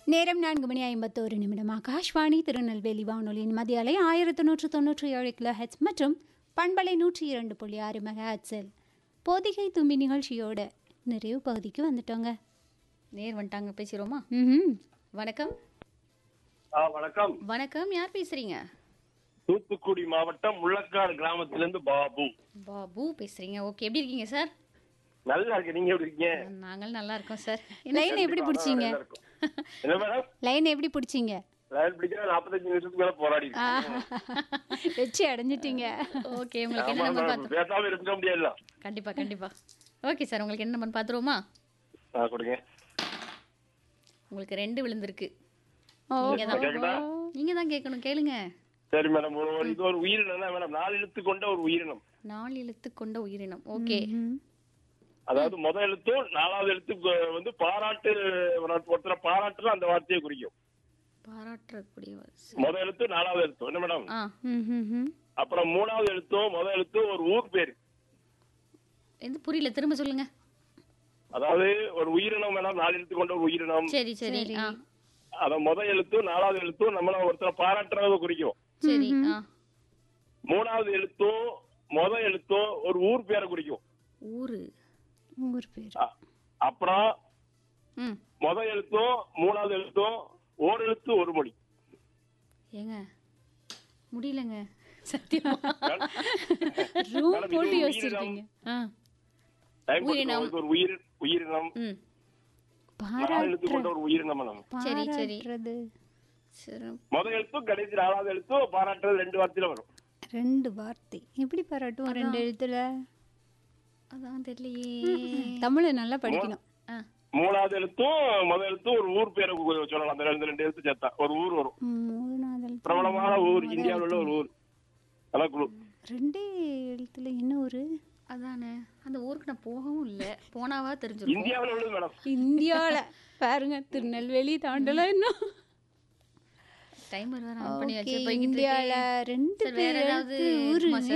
நேரம் நான்கு மணி ஐம்பத்தோரு நிமிடம் ஆகாஷ்வாணி திருநெல்வேலி வானொலியின் மத்திய அலை ஆயிரத்து நூற்று தொன்னூற்றி ஏழு கிலோ ஹெட்ஸ் மற்றும் பண்பலை நூற்றி இரண்டு புள்ளி ஆறு மெகா ஹெட்ஸில் பொதிகை தும்பி நிகழ்ச்சியோட நிறைவு பகுதிக்கு வந்துட்டோங்க நேர் வந்துட்டாங்க பேசிடுவோமா ம் வணக்கம் ஆ வணக்கம் வணக்கம் யார் பேசுறீங்க தூத்துக்குடி மாவட்டம் முள்ளக்காடு கிராமத்திலிருந்து பாபு பாபு பேசுறீங்க ஓகே எப்படி இருக்கீங்க சார் நல்லா இருக்கு நீங்க எப்படி இருக்கீங்க நாங்கள் நல்லா இருக்கோம் சார் லைன் எப்படி பிடிச்சிங்க நல்லா இருக்கும். என்ன மேடம் லைன் எப்படி பிடிச்சிங்க லைன் பிடிச்சா நாற்பத்தஞ்சு நிமிஷத்துக்கு மேல போராடி ஆ, இருக்கேன். வெற்றி அடைஞ்சிட்டீங்க ஓகே உங்களுக்கு ஆமா, என்ன நம்பர் மேடம், பார்த்து பேசாம இருக்க முடியல கண்டிப்பா கண்டிப்பா ஓகே சார் உங்களுக்கு என்ன நம்பர் பார்த்துருவோமா ஆ, கொடுங்க உங்களுக்கு ரெண்டு விழுந்திருக்கு ஓ நீங்க தான் கேக்குதா? நீங்க தான் கேட்கணும் கேளுங்க சரி மேடம் ஒரு ஒரு- இது ஒரு உயிரினம் தான் மேடம் நாலு எழுத்து கொண்ட ஒரு உயிரினம் நாலு எழுத்து கொண்ட உயிரினம் ஓகே ம். அதாவது முத எழுத்தும் நாலாவது எழுத்து கொ- வந்து பாராட்டு ஒரு- ஒருத்தரை பாராட்டுல அந்த வார்த்தையை குறிக்கும் பாராட்டக்கூடிய ஒரு சி- முத எழுத்து நாலாவது எழுத்து என்ன மேடம் ஆ ம், ம், ம். அப்புறம் மூணாவது எழுத்தும் முத எழுத்தும் ஒரு ஊர் பேரு எது புரியல திரும்ப சொல்லுங்க அதாவது ஒரு உயிரினம் மேடம் நாலு எழுத்து கொண்ட ஒரு உயிரினம் சரி சரி ஆ அத முத எழுத்தும் நாலாவது எழுத்தும் நம்மள ஒருத்தரை பாராட்டுறத குறிக்கும் சரி ஆ மூணாவது எழுத்தும் முத எழுத்தும் ஒரு ஊர் பேரை குறிக்கும் ஊரு ஊர் பேர் அ- அப்புறம் ம் முத எழுத்தும் மூணாவது எழுத்தும் ஓர் எழுத்து ஒரு மொழி ஏங்க முடியலங்க சத்தியமா ரூம் மேடம், இது போட்டு ஒரு யோசிச்சிருக்கீங்க ஆ டைம் உயிரினம். கொடுக்கணும். இது ஒரு உயிர் உயிரினம் ம் நாலு எழுத்து கொண்ட ஒரு உயிரினம் மேடம் சரி, சரி. பாராட்டுறது சரி முத எழுத்தும் கடைசி நாலாவது எழுத்தும் பாராட்டுறது ரெண்டு வார்த்தையில வரும் ரெண்டு வார்த்தை எப்படி பாராட்டுவோம் ரெண்டு எழுத்துல அதான் தெரியலையே தமிழை நல்லா படிக்கணும் ஆ மூணாவது எழுத்தும் முத எழுத்தும் ஒரு ஊர் பேரை கு- சொல்லலாம் அந்த ரெண்டு ரெண்டு எழுத்து சேர்த்தா ஒரு ஊர் வரும் மூணாவது எழுத்து, பிரபலமான ஊர் இந்தியாவில் உள்ள ஒரு ஊர் அதான் குழு ரெண்டே எழுத்துல என்ன ஒரு அதானே அந்த ஊருக்கு நான் போகவும் இல்லை போனாவா தெரிஞ்சிருக்கும் இந்தியாவில் உள்ளது மேடம் இந்தியால பாருங்க திருநெல்வேலி தாண்டல இன்னும் டைமர் வேற ஆன் பண்ணி Okay, வச்சு போய்கிட்டு இந்தியால இருக்கேன். ரெண்டு சரி, வேற பேர் ஏதாவது எழுத்து ஊரு இருக்குமா சார்?